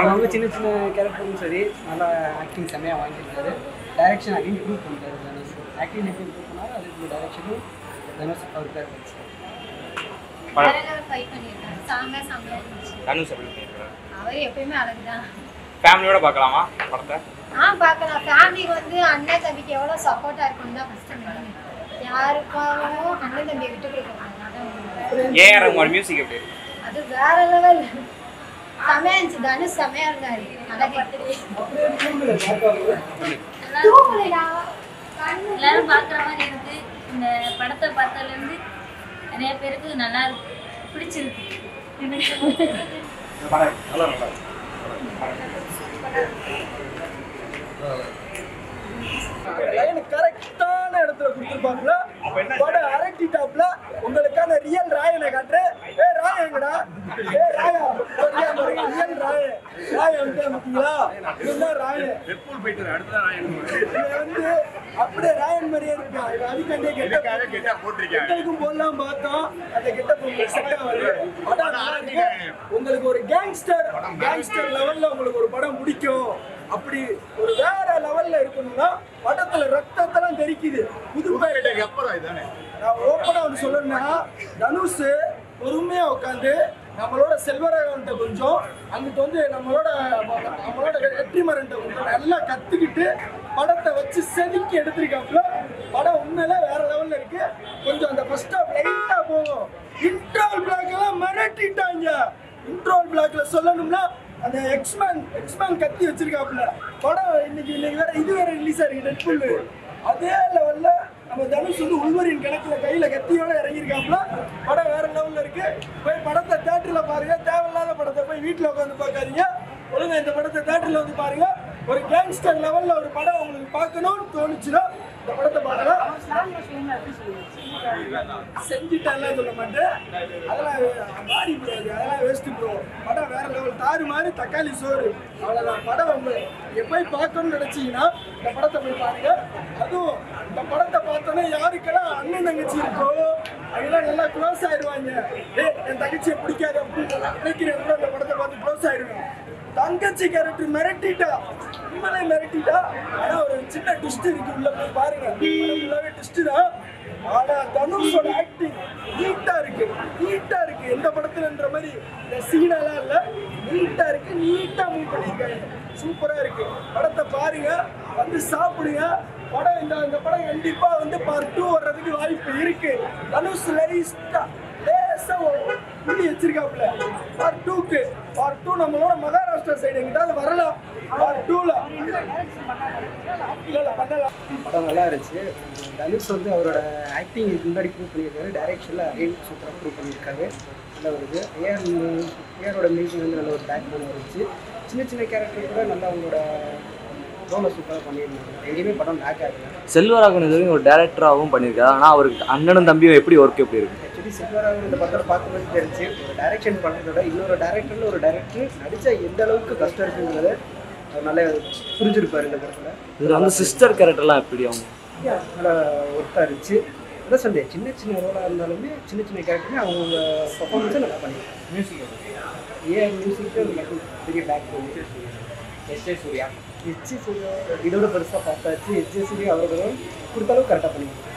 அவங்க சின்ன சின்ன கேரக்டரும் சரி நல்லா ஆக்டிங் செம்மையாக வாங்கியிருக்காரு டைரக்ஷன் அகைன் ப்ரூவ் பண்ணிட்டாரு தனுஷ் ஆக்டிங் எப்படி ப்ரூவ் பண்ணாரு அதுக்கு டைரக்ஷனும் தனுஷ் அவர் பேர் வச்சு படம் வேற லெவல் ஃபைட் பண்ணியிருக்காரு சாங்கா செம்மையா இருந்துச்சு தனுஷ் எப்படி பண்ணியிருக்காரு அவர் எப்பயுமே அழகுதான் ஃபேமிலியோட பார்க்கலாமா படத்தை ஆ பார்க்கலாம் ஃபேமிலிக்கு வந்து அண்ணன் தம்பிக்கு எவ்வளோ சப்போர்ட்டாக இருக்கும்னு தான் ஃபஸ்ட்டு மெயின் யாருக்காகவும் அண்ணன் தம்பியை விட்டு கொடுக்க கூடாது அதான் உண்மை. ஏஆர் ரகுமான் மியூசிக் எப்படி இருக்கு அது வேற லெவல் செமையா இருந்துச்சு தனுஷ் செமையா இருந்தாரு அழகு தூங்கலைடா கண்ணு எல்லாரும் பார்க்குற மாதிரி இருக்கு இந்த படத்தை பார்த்ததுலேருந்து நிறைய பேருக்கு நல்லா இருக்கு பிடிச்சிருக்கு லைன் கரெக்டான இடத்துல கொடுத்துருப்பாங்களா படம் அரட்டிட்டாப்ல உங்களுக்கான ரியல் ராயனை காட்டுறேன் ஏ ராய எங்கடா ஏ ராயா ரியல் ராய ராய வந்து பார்த்தீங்களா இதுதான் ராயன் இவன் வந்து அப்படியே ராயன் மாதிரியே இருக்கான் இவன் அதுக்காண்டே கெட்ட கெட்டதுக்கும் போடலாம் பார்த்தோம் அந்த கெட்ட உங்களுக்கு செட் ஆகாது படம் நல்லா இருக்கு உங்களுக்கு ஒரு கேங்ஸ்டர் கேங்ஸ்டர் லெவல்ல உங்களுக்கு ஒரு படம் பிடிக்கும் அப்படி ஒரு வேற லெவல்ல இருக்கணும்னா படத்துல ரத்தத்தெல்லாம் தெரிக்குது புது நான் ஓப்பனா ஒன்று சொல்லணும்னா தனுஷ் பொறுமையா உட்காந்து நம்மளோட செல்வராகவன்ட்ட கொஞ்சம் அங்கிட்டு வந்து நம்மளோட நம்மளோட வெற்றிமரன்ட்ட கொஞ்சம் நல்லா கத்துக்கிட்டு படத்தை வச்சு செதுக்கி எடுத்திருக்காப்புல படம் உண்மையில வேற லெவல்ல இருக்கு கொஞ்சம் அந்த ஃபர்ஸ்ட் ஹாஃப் லைட்டா போகும் இன்ட்ரோல் பிளாக் எல்லாம் மிரட்டிட்டாங்க இன்ட்ரோல் பிளாக்ல சொல்லணும்னா அந்த எக்ஸ்மேன் எக்ஸ்மேன் கத்தி வச்சிருக்காப்புல படம் இன்னைக்கு இன்னைக்கு வேற இது வேற ரிலீஸ் ஆயிருக்கு டெட்புல் அதே லெவல்ல நம்ம தனுஷ் வந்து உள்வரின் கணக்குல கையில கத்தியோட இறங்கியிருக்காப்புல படம் வேற லெவல்ல இருக்கு போய் படத்தை தேட்டர்ல பாருங்க தேவையில்லாத படத்தை போய் வீட்டுல உட்காந்து பார்க்காதீங்க ஒழுங்கா இந்த படத்தை தேட்டர்ல வந்து பாருங்க ஒரு கேங்ஸ்டர் லெவல்ல ஒரு படம் உங்களுக்கு பார்க்கணும்னு தோணுச்சுன்னா இந்த படத்தை பார்க்கலாம் செஞ்சுட்டான்லாம் சொல்ல மாட்டேன் அதெல்லாம் மாறி போகாது அதெல்லாம் வேஸ்ட் ப்ரோ படம் வேற லெவல் தாறு மாதிரி தக்காளி சோறு அவ்வளோதான் படம் உங்க நீங்க போய் பார்க்கணும்னு நினைச்சீங்கன்னா இந்த படத்தை போய் பாருங்க அதுவும் இந்த படத்தை பார்த்தோன்னே யாருக்கெல்லாம் அண்ணன் தங்கச்சி இருக்கோ அவங்களாம் நல்லா க்ளோஸ் ஆயிடுவாங்க ஏ என் தங்கச்சியை பிடிக்காது அப்படின்னு நினைக்கிறேன் கூட இந்த படத்தை பார்த்து க்ளோஸ் ஆயிடுவேன் தங்கச்சி கேரக்டர் மிரட்டிட்டா உண்மையிலே மிரட்டிட்டா ஆனா ஒரு சின்ன ட்விஸ்ட் இருக்கு உள்ள போய் பாருங்க ஃபுல்லாவே ட்விஸ்ட் தான் ஆனா தனுஷோட ஆக்டிங் நீட்டா இருக்கு நீட்டா இருக்கு எந்த படத்துலன்ற மாதிரி இந்த சீனெல்லாம் இல்ல நீட்டா இருக்கு நீட்டா மூவ் பண்ணியிருக்காங்க சூப்பரா இருக்கு படத்தை பாருங்க வந்து சாப்பிடுங்க படம் இந்த இந்த படம் கண்டிப்பா வந்து பார்ட் டூ வர்றதுக்கு வாய்ப்பு இருக்கு தனுஷ் லைஸ்டா லேசா ஒரு புள்ளி வச்சிருக்காப்புல பார்ட் டூக்கு பார்ட் டூ நம்மளோட மகாராஷ்டிரா சைடு எங்கிட்டாவது வரலாம் பார்ட் டூல இல்ல இல்ல பண்ணலாம் படம் நல்லா இருந்துச்சு தனுஷ் வந்து அவரோட ஆக்டிங் இதுக்கு முன்னாடி ப்ரூவ் பண்ணியிருக்காரு டைரக்ஷனில் அகைன் சூப்பராக ப்ரூவ் பண்ணியிருக்காரு நல்லா வருது ஏஆர் ஏஆரோட மியூசிக் வந்து நல்ல ஒரு பேக் போன இருந்துச்சு சின்ன சின்ன கேரக்டர் கூட நல்லா அவங்களோட ரோலை சூப்பராக பண்ணியிருந்தாங்க எங்கேயுமே படம் பேக் ஆகல செல்வராகவன் இது வரைக்கும் ஒரு டேரக்டராகவும் பண்ணியிருக்காரு ஆனால் அவருக்கு அண்ணனும் தம்பியும் எப்படி ஒர்க் எப்படி இருக்கு ஆக்சுவலி சில்வராக இந்த படத்தில் பார்க்கும்போது தெரிஞ்சு ஒரு டைரக்ஷன் பண்ணுறதோட இன்னொரு டைரக்டரில் ஒரு டைரக்டர் நடித்தா எந்த அளவுக்கு கஷ்டம் இருக்குங்கிறத அவர் நல்லா புரிஞ்சிருப்பார் இந்த படத்தில் இதில் வந்து சிஸ்டர் கேரக்டர்லாம் எப்படி அவங்க நல்லா ஒர்த்தாக இருந்துச்சு அதான் சொன்னேன் சின்ன சின்ன ரோலாக இருந்தாலுமே சின்ன சின்ன கேரக்டருமே அவங்கவுங்க பர்ஃபார்மன்ஸை நல்லா பண்ணியிருக்காங்க மியூசிக் ஏன் மியூசிக்கு எனக்கு பெரிய பேக் போகுது எஸ் ஏ சூர்யா எச்சி சூர்யா இதோட பெருசாக பார்த்தாச்சு எச்சி சூர்யா அவர்களும் கொடுத்த அளவுக்கு கரெக்டாக பண்ணியிருக்காங்க